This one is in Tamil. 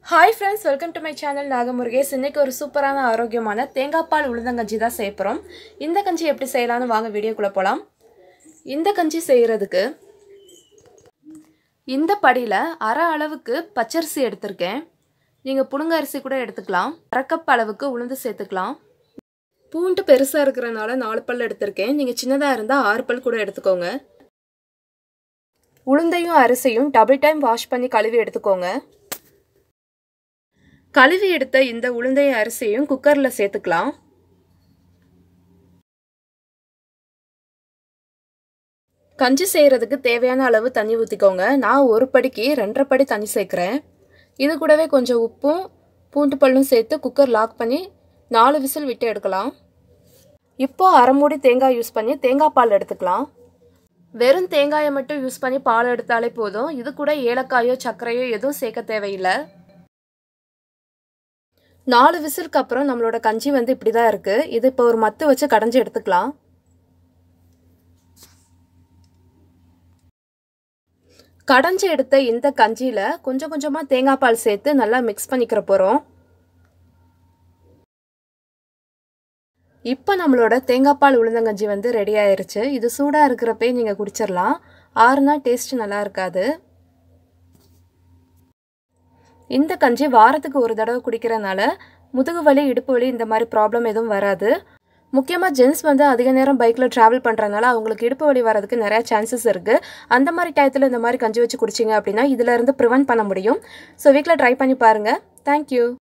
hi friends welcome to my channel Nagamurugesh இன்னைக்கு ஒரு சூப்பரான ஆரோக்கியமான தேங்காய் பால் உளுந்தங்கஞ்சி தான் செய்ய போகிறோம் இந்த கஞ்சி எப்படி செய்யலாம்னு வாங்க வீடியோக்குள்ளே போகலாம் இந்த கஞ்சி செய்கிறதுக்கு இந்த படியில் அரை அளவுக்கு பச்சரிசி எடுத்திருக்கேன் நீங்கள் புழுங்க அரிசி கூட எடுத்துக்கலாம் அரை கப் அளவுக்கு உளுந்து சேர்த்துக்கலாம் பூண்டு பெருசாக இருக்கிறனால நாலு பல் எடுத்திருக்கேன் நீங்கள் சின்னதாக இருந்தால் ஆறு பல் கூட எடுத்துக்கோங்க உளுந்தையும் அரிசியும் டபுள் டைம் வாஷ் பண்ணி கழுவி எடுத்துக்கோங்க கழுவி எடுத்த இந்த உளுந்தை அரிசியும் குக்கரில் சேர்த்துக்கலாம் கஞ்சி செய்கிறதுக்கு தேவையான அளவு தண்ணி ஊற்றிக்கோங்க நான் ஒரு படிக்கு ரெண்டரை படி தண்ணி சேர்க்குறேன் இது கூடவே கொஞ்சம் உப்பும் பூண்டு பல்லும் சேர்த்து குக்கர் லாக் பண்ணி நாலு விசில் விட்டு எடுக்கலாம் இப்போ அரை மூடி தேங்காய் யூஸ் பண்ணி தேங்காய் பால் எடுத்துக்கலாம் வெறும் தேங்காயை மட்டும் யூஸ் பண்ணி பால் எடுத்தாலே போதும் இது கூட ஏலக்காயோ சர்க்கரையோ எதுவும் சேர்க்க தேவையில்லை நாலு விசிலுக்கு அப்புறம் நம்மளோட கஞ்சி வந்து இப்படி தான் இருக்குது இது இப்போ ஒரு மத்து வச்சு கடைஞ்சி எடுத்துக்கலாம் கடைஞ்சி எடுத்த இந்த கஞ்சியில் கொஞ்சம் கொஞ்சமாக தேங்காய் பால் சேர்த்து நல்லா மிக்ஸ் பண்ணிக்கிற போகிறோம் இப்போ நம்மளோட தேங்காய் பால் உளுந்தங்கஞ்சி வந்து ரெடி ஆயிருச்சு இது சூடாக இருக்கிறப்பே நீங்கள் குடிச்சிடலாம் ஆறுனா டேஸ்ட் நல்லா இருக்காது இந்த கஞ்சி வாரத்துக்கு ஒரு தடவை குடிக்கிறனால முதுகு வலி இடுப்பு வலி இந்த மாதிரி ப்ராப்ளம் எதுவும் வராது முக்கியமாக ஜென்ஸ் வந்து அதிக நேரம் பைக்கில் ட்ராவல் பண்ணுறதுனால அவங்களுக்கு இடுப்பு வலி வரதுக்கு நிறையா சான்சஸ் இருக்குது அந்த மாதிரி டயத்தில் இந்த மாதிரி கஞ்சி வச்சு குடிச்சிங்க அப்படின்னா இதிலேருந்து ப்ரிவென்ட் பண்ண முடியும் ஸோ வீட்டில் ட்ரை பண்ணி பாருங்கள் தேங்க்யூ